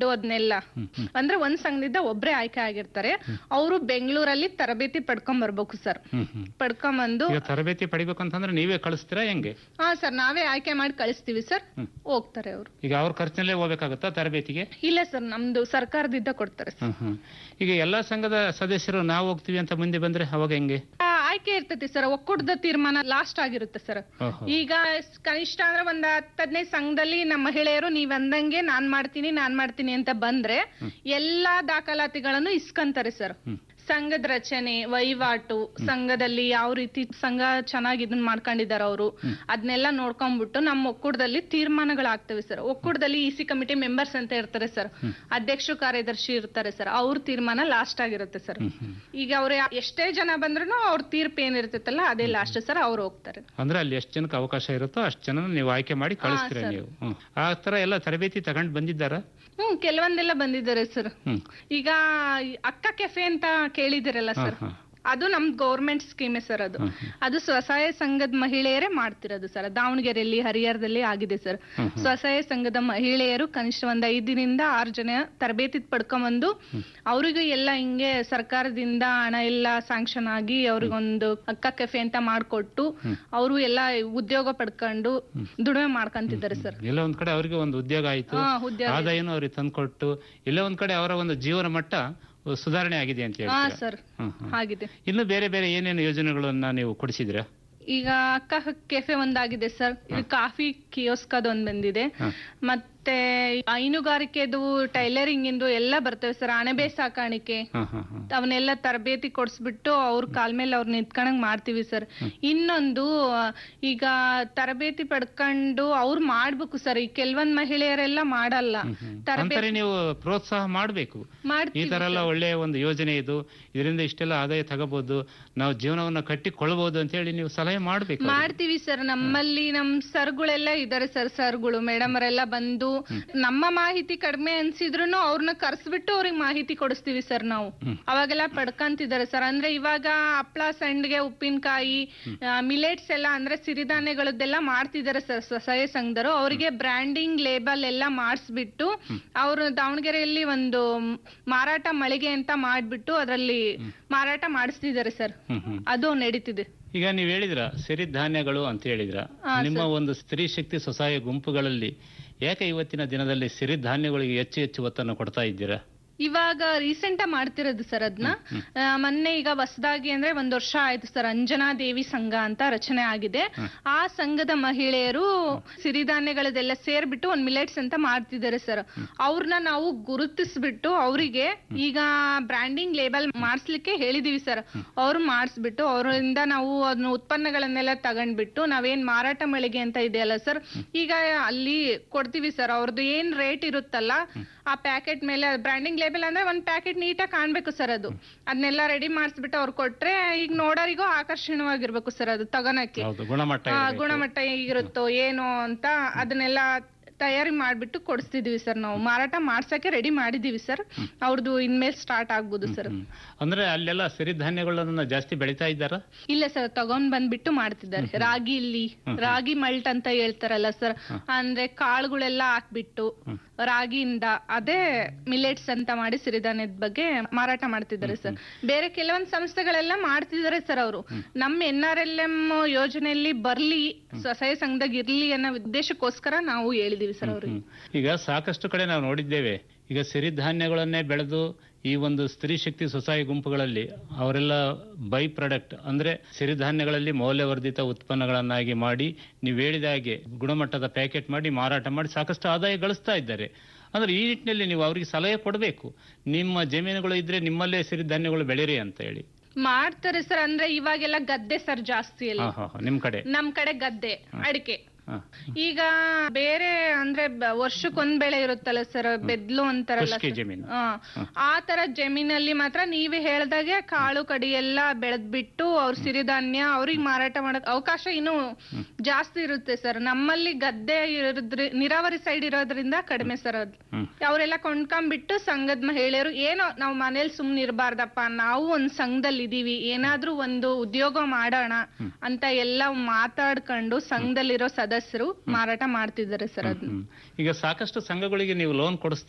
Food ಅದನ್ನೆಲ್ಲ ಅಂದ್ರೆ ಒಂದ್ ಸಂಘದಿಂದ ಒಬ್ರೇ ಆಯ್ಕೆ ಆಗಿರ್ತಾರೆ ಅವರು ಬೆಂಗಳೂರಲ್ಲಿ ತರಬೇತಿ ಪಡ್ಕೊಂಡ್ ಬರ್ಬೇಕು ಸರ್ ಹ್ಮ್ ಹ್ಮ್ ಪಡ್ಕೊಂಬಂದು ಈಗ ತರಬೇತಿ ಪಡಿಬೇಕು ಅಂತಂದ್ರೆ ನೀವೇ ಕಳಿಸ್ತೀರಾ ಹೆಂಗೆ ಹಾ ಸರ್ ನಾವೇ ಆಯ್ಕೆ ಮಾಡಿ ಕಳಿಸ್ತೀವಿ ಸರ್ ಹೋಗ್ತಾರೆ ಅವರು ಈಗ ಅವ್ರ ಖರ್ಚಿನಲ್ಲೇ ಹೋಗ್ಬೇಕಾಗುತ್ತಾ ತರಬೇತಿಗೆ ಇಲ್ಲ ಸರ್ ನಮ್ದು ಸರ್ಕಾರದಿಂದ ಕೊಡ್ತಾರೆ ಸರ್ ಹ್ಮ್ ಹ್ಮ್ ಈಗ ಎಲ್ಲಾ ಸಂಘದ ಸದಸ್ಯರು ನಾವು ಹೋಗ್ತೀವಿ ಅಂತ ಮುಂದೆ ಬಂದ್ರೆ ಅವಾಗ ಹೆಂಗೆ ಆ, ಆಯ್ಕೆ ಇರ್ತೈತಿ ಸರ್ ಒಕ್ಕೂಟದ ತೀರ್ಮಾನ ಲಾಸ್ಟ್ ಆಗಿರುತ್ತೆ ಸರ್ ಓಹೋ. ಈಗ ಸ್- ಕನಿಷ್ಠ ಅಂದ್ರೆ ಒಂದ್ ಹತ್ತ್ ಹದಿನೈದು ಸಂಘದಲ್ಲಿ ನಮ್ಮ ಮಹಿಳೆಯರು ನೀವ್ ಅಂದಂಗೆ ನಾನ್ ಮಾಡ್ತೀನಿ ನಾನ್ ಮಾಡ್ತೀನಿ ಅಂತ ಬಂದ್ರೆ ಎಲ್ಲಾ ದಾಖಲಾತಿಗಳನ್ನು ಇಸ್ಕಂತಾರೆ ಸರ್ ಸಂಘದ ರಚನೆ ವಹಿವಾಟು ಸಂಘದಲ್ಲಿ ಯಾವ ರೀತಿ ಸಂಘ ಚೆನ್ನಾಗಿ ಇದನ್ನ ಮಾಡ್ಕೊಂಡಿದಾರ ಅವರು ಅದನ್ನೆಲ್ಲ ನೋಡ್ಕೊಂಡ್ಬಿಟ್ಟು ನಮ್ಮ ಒಕ್ಕೂಟದಲ್ಲಿ ತೀರ್ಮಾನಗಳಾಗ್ತವೆ ಸರ್ ಒಕ್ಕೂಟದಲ್ಲಿ ಇ ಸಿ ಕಮಿಟಿ ಮೆಂಬರ್ಸ್ ಅಂತ ಇರ್ತಾರೆ ಸರ್ ಅಧ್ಯಕ್ಷ ಕಾರ್ಯದರ್ಶಿ ಇರ್ತಾರೆ ಸರ್ ಅವ್ರ ತೀರ್ಮಾನ ಲಾಸ್ಟ್ ಆಗಿರುತ್ತೆ ಸರ್ ಈಗ ಅವ್ರ ಎಷ್ಟೇ ಜನ ಬಂದ್ರು ಅವ್ರ ತೀರ್ಪು ಏನಿರ್ತೈತಲ್ಲ ಅದೇ ಲಾಸ್ಟ್ ಸರ್ ಅವ್ರು ಹೋಗ್ತಾರೆ ಅಂದ್ರೆ ಅಲ್ಲಿ ಎಷ್ಟು ಜನಕ್ಕೆ ಅವಕಾಶ ಇರುತ್ತೋ ಅಷ್ಟು ಜನ ನೀವು ಆಯ್ಕೆ ಮಾಡಿ ಕಳಿಸ್ತೀರಾ ಸರ್. ನೀವು ಹ್ಮ್. ಆ ತರ ಎಲ್ಲ ತರಬೇತಿ ತಗೊಂಡ್ ಬಂದಿದ್ದಾರಾ ಹ್ಮ್ ಕೆಲವೊಂದೆಲ್ಲ ಬಂದಿದ್ದಾರೆ ಸರ್ ಹ್ಮ್ ಈಗ ಈ ಅಕ್ಕ ಕೆಫೆ ಅಂತ ಕೇಳಿದಿರಲ್ಲ ಸರ್ ಹಾ. ಅದು ನಮ್ ಗೌರ್ಮೆಂಟ್ ಸ್ಕೀಮೆ ಸರ್ ಅದು ಅದು ಸ್ವಸಹಾಯ ಸಂಘದ ಮಹಿಳೆಯರೇ ಮಾಡ್ತಿರೋದು ಸರ್ ದಾವಣಗೆರೆಯಲ್ಲಿ ಹರಿಹರದಲ್ಲಿ ಆಗಿದೆ ಸರ್ ಸ್ವಸಹಾಯ ಸಂಘದ ಮಹಿಳೆಯರು ಕನಿಷ್ಠ ಒಂದ್ ಐದರಿಂದ ಆರು ಜನ ತರಬೇತಿ ಪಡ್ಕೊಂಬಂದು ಅವರಿಗೂ ಎಲ್ಲ ಹಿಂಗೆ ಸರ್ಕಾರದಿಂದ ಹಣ ಎಲ್ಲ ಸ್ಯಾಂಕ್ಷನ್ ಆಗಿ ಅವ್ರಿಗೊಂದು ಅಕ್ಕ ಕೆಫೆ ಅಂತ ಮಾಡ್ಕೊಟ್ಟು ಅವರು ಎಲ್ಲ ಉದ್ಯೋಗ ಪಡ್ಕೊಂಡು ದುಡಿಮೆ ಮಾಡ್ಕೊಂತಿದ್ದಾರೆ ಸರ್ ಎಲ್ಲ ಒಂದ್ ಕಡೆ ಅವ್ರಿಗೆ ಒಂದು ಉದ್ಯೋಗ ಆಯ್ತು ಹಾ, ಉದ್ಯೋಗ ಆದಾಯನು ಅವ್ರಿಗೆ ತಂದ್ಕೊಟ್ಟು ಎಲ್ಲ ಒಂದ್ ಕಡೆ ಅವರ ಒಂದು ಜೀವನ ಮಟ್ಟ ಸುಧಾರಣೆ ಆಗಿದೆ ಅಂತ ಹಾ ಹೇಳ್ತೀರಾ ಸರ್ ಹ್ಮ್, ಹ್ಮ್. ಆಗಿದೆ ಇನ್ನು ಬೇರೆ ಬೇರೆ ಏನೇನು ಯೋಜನೆಗಳನ್ನ ನೀವು ಕೊಡಿಸಿದ್ರಾ ಈಗ ಅಕ್ಕ ಕೆಫೆ ಒಂದಾಗಿದೆ ಸರ್ ಇದು ಕಾಫಿ ಕಿಯೋಸ್ಕ್ ಅದೊಂದ್ ಬಂದಿದೆ ಹ. ಮತ್ತೆ ಹೈನುಗಾರಿಕೆದು ಟೈಲರಿಂಗ್ ಇಂದು ಎಲ್ಲ ಬರ್ತವೆ ಸರ್ ಅಣಬೆ ಸಾಕಾಣಿಕೆ ಹ, ಹ, ಹ. ಅವನ್ನೆಲ್ಲ ತರಬೇತಿ ಕೊಡ್ಸ್ಬಿಟ್ಟು ಅವ್ರ ಕಾಲ್ ಮೇಲೆ ಅವ್ರ ನಿಂತ್ಕೊಂಡಂಗ್ ಮಾಡ್ತೀವಿ ಸರ್ ಇನ್ನೊಂದು ಆ, ಈಗ ತರಬೇತಿ ಪಡ್ಕೊಂಡು ಅವ್ರು ಮಾಡ್ಬೇಕು ಸರ್ ಈ ಕೆಲವೊಂದ್ ಮಹಿಳೆಯರೆಲ್ಲ ಮಾಡಲ್ಲ ತರಬೇತಿ ಅಂತಾರೆ ನೀವು ಪ್ರೋತ್ಸಾಹ ಮಾಡ್ಬೇಕು ಈ ಮಾಡ್ತೀವಿ ತರ ಎಲ್ಲ ಒಳ್ಳೆಯ ಒಂದು ಯೋಜನೆ ಇದು ಇದರಿಂದ ಇಷ್ಟೆಲ್ಲ ಆದಾಯ ತಗೋಬಹುದು ನಾವು ಜೀವನವನ್ನ ಕಟ್ಟಿಕೊಳ್ಬಹುದು ಅಂತ ಹೇಳಿ ನೀವು ಸಲಹೆ ಮಾಡ್ಬೇಕು ಮಾಡ್ತೀವಿ ಸರ್ ನಮ್ಮಲ್ಲಿ ನಮ್ ಸರ್ಗಳೆಲ್ಲ ಇದಾರೆ ಸರ್ ಸರ್ಗಳು ಮೇಡಮ್ ಅವರೆಲ್ಲ ಬಂದು ನಮ್ಮ ಮಾಹಿತಿ ಕಡಿಮೆ ಅನ್ಸಿದ್ರು ಅವ್ರನ್ನ ಕರ್ಸ್ಬಿಟ್ಟು ಅವ್ರಿಗೆ ಮಾಹಿತಿ ಕೊಡಿಸ್ತೀವಿ ಸರ್ ನಾವು ಅವಾಗೆಲ್ಲ ಪಡ್ಕಂತಿದ್ದಾರೆ ಸರ್ ಅಂದ್ರೆ ಇವಾಗ ಹಪ್ಳ ಸಂಡ್ಗೆ ಉಪ್ಪಿನಕಾಯಿ ಮಿಲೆಟ್ಸ್ ಎಲ್ಲ ಅಂದ್ರೆ ಸಿರಿಧಾನ್ಯಗಳದ್ದೆಲ್ಲ ಮಾಡ್ತಿದ್ದಾರೆ ಸರ್ ಸ್ವಸಹಾಯ ಸಂಘದವರು ಅವರಿಗೆ ಬ್ರ್ಯಾಂಡಿಂಗ್ ಲೇಬಲ್ ಎಲ್ಲ ಮಾಡಿಸ್ಬಿಟ್ಟು ಅವರು ದಾವಣಗೆರೆಯಲ್ಲಿ ಒಂದು ಮಾರಾಟ ಮಳಿಗೆ ಅಂತ ಮಾಡ್ಬಿಟ್ಟು ಅದರಲ್ಲಿ ಮಾರಾಟ ಮಾಡಿಸ್ತಿದ್ದಾರೆ ಸರ್ ಹ್ಮ್ ಹ್ಮ್ ಅದು ನಡೀತಿದೆ ಈಗ ನೀವು ಹೇಳಿದ್ರ ಸಿರಿಧಾನ್ಯಗಳು ಅಂತ ಹೇಳಿದ್ರ ನಿಮ್ಮ ಒಂದು ಸ್ತ್ರೀ ಶಕ್ತಿ ಸ್ವಸಹಾಯ ಗುಂಪುಗಳಲ್ಲಿ ಯಾಕೆ ಇವತ್ತಿನ ದಿನದಲ್ಲಿ ಸಿರಿಧಾನ್ಯಗಳಿಗೆ ಹೆಚ್ಚು ಹೆಚ್ಚು ಒತ್ತನ್ನು ಕೊಡ್ತಾ ಇದ್ದೀರಾ ಇವಾಗ ರೀಸೆಂಟ್ ಮಾಡ್ತಿರೋದು ಸರ್ ಅದನ್ನ ಮೊನ್ನೆ ಈಗ ಹೊಸದಾಗಿ ಅಂದ್ರೆ ಒಂದ್ ವರ್ಷ ಆಯ್ತು ಸರ್ ಅಂಜನಾ ದೇವಿ ಸಂಘ ಅಂತ ರಚನೆ ಆಗಿದೆ ಆ ಸಂಘದ ಮಹಿಳೆಯರು ಸಿರಿಧಾನ್ಯಗಳದೆಲ್ಲ ಸೇರ್ಬಿಟ್ಟು ಒಂದ್ ಮಿಲೆಟ್ಸ್ ಅಂತ ಮಾಡ್ತಿದ್ದಾರೆ ಸರ್ ಅವ್ರನ್ನ ನಾವು ಗುರುತಿಸ್ಬಿಟ್ಟು ಅವರಿಗೆ ಈಗ ಬ್ರ್ಯಾಂಡಿಂಗ್ ಲೇಬಲ್ ಮಾಡಿಸ್ಲಿಕ್ಕೆ ಹೇಳಿದೀವಿ ಸರ್ ಅವ್ರು ಮಾಡಿಸ್ಬಿಟ್ಟು ಅವರಿಂದ ನಾವು ಅದನ್ನ ಉತ್ಪನ್ನಗಳನ್ನೆಲ್ಲ ತಗೊಂಡ್ಬಿಟ್ಟು ನಾವೇನ್ ಮಾರಾಟ ಮಳಿಗೆ ಅಂತ ಇದೆಯಲ್ಲ ಸರ್ ಈಗ ಅಲ್ಲಿ ಕೊಡ್ತೀವಿ ಸರ್ ಅವ್ರದ್ದು ಏನ್ ರೇಟ್ ಇರುತ್ತಲ್ಲ ಆ ಪ್ಯಾಕೆಟ್ ಮೇಲೆ ಬ್ರ್ಯಾಂಡಿಂಗ್ ಲೇಬಲ್ ಅಂದ್ರೆ ಒಂದ್ ಪ್ಯಾಕೆಟ್ ನೀಟಾಗಿ ಕಾಣ್ಬೇಕು ಸರ್ ಅದು ಅದನ್ನೆಲ್ಲ ರೆಡಿ ಮಾಡಿಸ್ಬಿಟ್ಟು ಅವ್ರು ಕೊಟ್ರೆ ಈಗ ನೋಡೋರಿಗೂ ಆಕರ್ಷಣವಾಗಿರ್ಬೇಕು ಸರ್ ಅದು ತಗೋಣಕ್ಕೆ ಹೌದು ಗುಣಮಟ್ಟ ಆ, ಇರ್ಬೇಕು. ಗುಣಮಟ್ಟ ಹೇಗಿರುತ್ತೋ ಏನೋ ಅಂತ ಅದನ್ನೆಲ್ಲ ತಯಾರಿ ಮಾಡ್ಬಿಟ್ಟು ಕೊಡಿಸ್ತಿದೀವಿ ಸರ್ ನಾವು ಮಾರಾಟ ಮಾಡ್ಸಕ್ಕೆ ರೆಡಿ ಮಾಡಿದೀವಿ ಸರ್ ಅವ್ರದ್ದು ಇನ್ಮೇಲೆ ಸ್ಟಾರ್ಟ್ ಆಗ್ಬೋದು ಸರ್ ಹ್ಮ್. ಅಂದ್ರೆ ಅಲ್ಲೆಲ್ಲ ಸಿರಿಧಾನ್ಯಗಳನ್ನ ಜಾಸ್ತಿ ಬೆಳಿತಾ ಇದ್ದಾರಾ ಇಲ್ಲ ಸರ್ ತಗೊಂಡ್ ಬಂದ್ಬಿಟ್ಟು ಮಾಡ್ತಿದ್ದಾರೆ ರಾಗಿ ಇಲ್ಲಿ ರಾಗಿ ಮಲ್ಟ್ ಅಂತ ಹೇಳ್ತಾರಲ್ಲ ಸರ್ ಅಂದ್ರೆ ಕಾಳುಗಳೆಲ್ಲ ಹಾಕ್ಬಿಟ್ಟು ರಾಗಿಯಿಂದ ಅದೇ ಮಿಲೆಟ್ಸ್ ಅಂತ ಮಾಡಿ ಸಿರಿಧಾನ್ಯದ ಬಗ್ಗೆ ಮಾರಾಟ ಮಾಡ್ತಿದ್ದಾರೆ ಸರ್ ಬೇರೆ ಕೆಲವೊಂದ್ ಸಂಸ್ಥೆಗಳೆಲ್ಲ ಮಾಡ್ತಿದ್ದಾರೆ ಸರ್ ಅವರು ನಮ್ಮ ಎನ್ ಆರ್ ಎಲ್ ಎಂ ಯೋಜನೆಯಲ್ಲಿ ಬರ್ಲಿ ಸ್ವಸಹಾಯ ಸಂಘದಾಗ ಇರ್ಲಿ ಅನ್ನೋ ಉದ್ದೇಶಕ್ಕೋಸ್ಕರ ನಾವು ಹೇಳಿದೀವಿ ಸರ್ ಅವ್ರಿಗೆ ಹ್ಮ್. ಈಗ ಸಾಕಷ್ಟು ಕಡೆ ನಾವು ನೋಡಿದ್ದೇವೆ ಈಗ ಸಿರಿಧಾನ್ಯಗಳನ್ನೇ ಬೆಳೆದು ಈ ಒಂದು ಸ್ತ್ರೀ ಶಕ್ತಿ ಸ್ವಸಹಾಯ ಗುಂಪುಗಳಲ್ಲಿ ಅವರೆಲ್ಲ ಬೈ ಪ್ರಾಡಕ್ಟ್ ಅಂದ್ರೆ ಸಿರಿಧಾನ್ಯಗಳಲ್ಲಿ ಮೌಲ್ಯವರ್ಧಿತ ಉತ್ಪನ್ನಗಳನ್ನಾಗಿ ಮಾಡಿ ನೀವು ಹೇಳಿದ ಹಾಗೆ ಗುಣಮಟ್ಟದ ಪ್ಯಾಕೆಟ್ ಮಾಡಿ ಮಾರಾಟ ಮಾಡಿ ಸಾಕಷ್ಟು ಆದಾಯ ಗಳಿಸ್ತಾ ಇದ್ದಾರೆ ಅಂದ್ರೆ ಈ ನಿಟ್ಟಿನಲ್ಲಿ ನೀವು ಅವರಿಗೆ ಸಲಹೆ ಕೊಡಬೇಕು ನಿಮ್ಮ ಜಮೀನುಗಳು ಇದ್ರೆ ನಿಮ್ಮಲ್ಲೇ ಸಿರಿಧಾನ್ಯಗಳು ಬೆಳೀರಿ ಅಂತ ಹೇಳಿ ಮಾಡ್ತಾರೆ ಸರ್ ಅಂದ್ರೆ ಇವಾಗೆಲ್ಲ ಗದ್ದೆ ಸರ್ ಜಾಸ್ತಿ ಎಲ್ಲ ಹಾ ಹಾ ಹಾ, ನಿಮ್ ಕಡೆ ನಮ್ ಕಡೆ ಗದ್ದೆ ಅಡಿಕೆ ಹಾ. ಈಗ ಬೇರೆ ಅಂದ್ರೆ ಬ- ವರ್ಷಕ್ಕೊಂದ್ ಬೆಳೆ ಇರುತ್ತಲ್ಲ ಸರ್ ಬೆದ್ಲು ಅಂತಾರಲ್ಲ ಖುಷ್ಕಿ sir. ಜಮೀನು. ಹಾ. ಆ ತರ ಜಮೀನಲ್ಲಿ ಮಾತ್ರ ನೀವೇ ಹೇಳ್ದಾಗೆ ಕಾಳು ಕಡಿ ಎಲ್ಲ ಬೆಳೆದ್ಬಿಟ್ಟು ಅವ್ರ ಸಿರಿಧಾನ್ಯ ಅವ್ರಿಗೆ ಮಾರಾಟ ಮಾಡಕ್ ಅವಕಾಶ ಇನ್ನು ಜಾಸ್ತಿ ಇರುತ್ತೆ ಸರ್ ನಮ್ಮಲ್ಲಿ ಗದ್ದೆ ಇರೋದ್ರಿ ನೀರಾವರಿ ಸೈಡ್ ಇರೋದ್ರಿಂದ ಕಡಿಮೆ ಸರ್ ಅದು ಹ್ಮ್. ಅವರೆಲ್ಲ ಕೊಂಡ್ಕೊಂಡ್ಬಿಟ್ಟು ಸಂಘದ ಮಹಿಳೆಯರು ಏನೋ ನಾವು ಮನೇಲಿ ಸುಮ್ನೆ ಇರಬಾರ್ದಪ್ಪ ನಾವು ಒಂದ್ ಸಂಘದಲ್ಲಿ ಇದೀವಿ ಏನಾದ್ರೂ ಒಂದು ಉದ್ಯೋಗ ಮಾಡೋಣ ಅಂತ ಎಲ್ಲ ಮಾತಾಡ್ಕೊಂಡು ಸಂಘದಲ್ಲಿರೋ ಸದಸ್ಯರು ಮಾರಾಟ ಮಾಡ್ತಿದ್ದಾರೆ ಸರ್ ಅದನ್ನ ಹ್ಮ್. ಈಗ ಸಾಕಷ್ಟು ಸಂಘಗಳಿಗೆ ನೀವು ಲೋನ್ ಕೊಡಿಸ್ತೀರಾ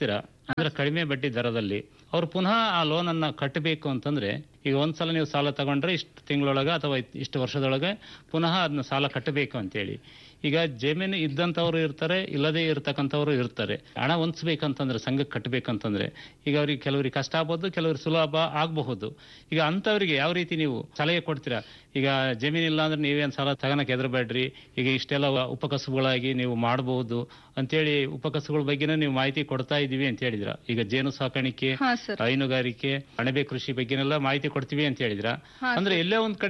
ಅಂದ್ರೆ ಕಡಿಮೆ ಬಡ್ಡಿ ದರದಲ್ಲಿ ಅವ್ರು ಪುನಃ ಆ ಲೋನ್ ಅನ್ನ ಕಟ್ಟಬೇಕು ಅಂತಂದ್ರೆ ಈಗ ಒಂದ್ಸಲ ನೀವು ಸಾಲ ತಗೊಂಡ್ರೆ ಇಷ್ಟು ತಿಂಗಳೊಳಗೆ ಅಥವಾ ಇತ್- ಇಷ್ಟು ವರ್ಷದೊಳಗೆ ಪುನಃ ಅದನ್ನ ಸಾಲ ಕಟ್ಟಬೇಕು ಅಂತೇಳಿ ಈಗ ಜಮೀನು ಇದ್ದಂಥವ್ರು ಇರ್ತಾರೆ ಇಲ್ಲದೇ ಇರ್ತಕ್ಕಂಥವ್ರು ಇರ್ತಾರೆ ಹಣ ಹೊಂದಿಸ್ಬೇಕಂತಂದ್ರೆ ಸಂಘಕ್ಕೆ ಕಟ್ಟಬೇಕಂತಂದ್ರೆ ಈಗ ಅವ್ರಿಗೆ ಕೆಲವರಿಗೆ ಕಷ್ಟ ಆಗ್ಬೋದು ಕೆಲವ್ರಿಗೆ ಸುಲಭ ಆಗಬಹುದು ಈಗ ಅಂಥವ್ರಿಗೆ ಯಾವ ರೀತಿ ನೀವು ಸಲಹೆ ಕೊಡ್ತೀರಾ ಈಗ ಜಮೀನು ಇಲ್ಲ ಅಂದ್ರೆ ನೀವೇನು ಸಾಲ ತಗೋಣಕ್ಕೆ ಹೆದರಬೇಡ್ರಿ ಈಗ ಇಷ್ಟೆಲ್ಲ ಉಪಕಸಬುಗಳಾಗಿ ನೀವು ಮಾಡಬಹುದು ಅಂತೇಳಿ ಉಪಕಸಬುಗಳ ಬಗ್ಗೆನೂ ನೀವು ಮಾಹಿತಿ ಕೊಡ್ತಾ ಇದೀವಿ ಅಂತ ಹೇಳಿದ್ರ ಈಗ ಜೇನು ಸಾಕಾಣಿಕೆ ಹಾ ಸರ್ ಹೈನುಗಾರಿಕೆ ಅಣಬೆ ಕೃಷಿ ಬಗ್ಗೆನೆಲ್ಲ ಮಾಹಿತಿ ಕೊಡ್ತೀವಿ ಅಂತ ಹೇಳಿದ್ರ ಹಾ ಅಂದ್ರೆ ಎಲ್ಲೇ ಒಂದ್ ಕಡೆ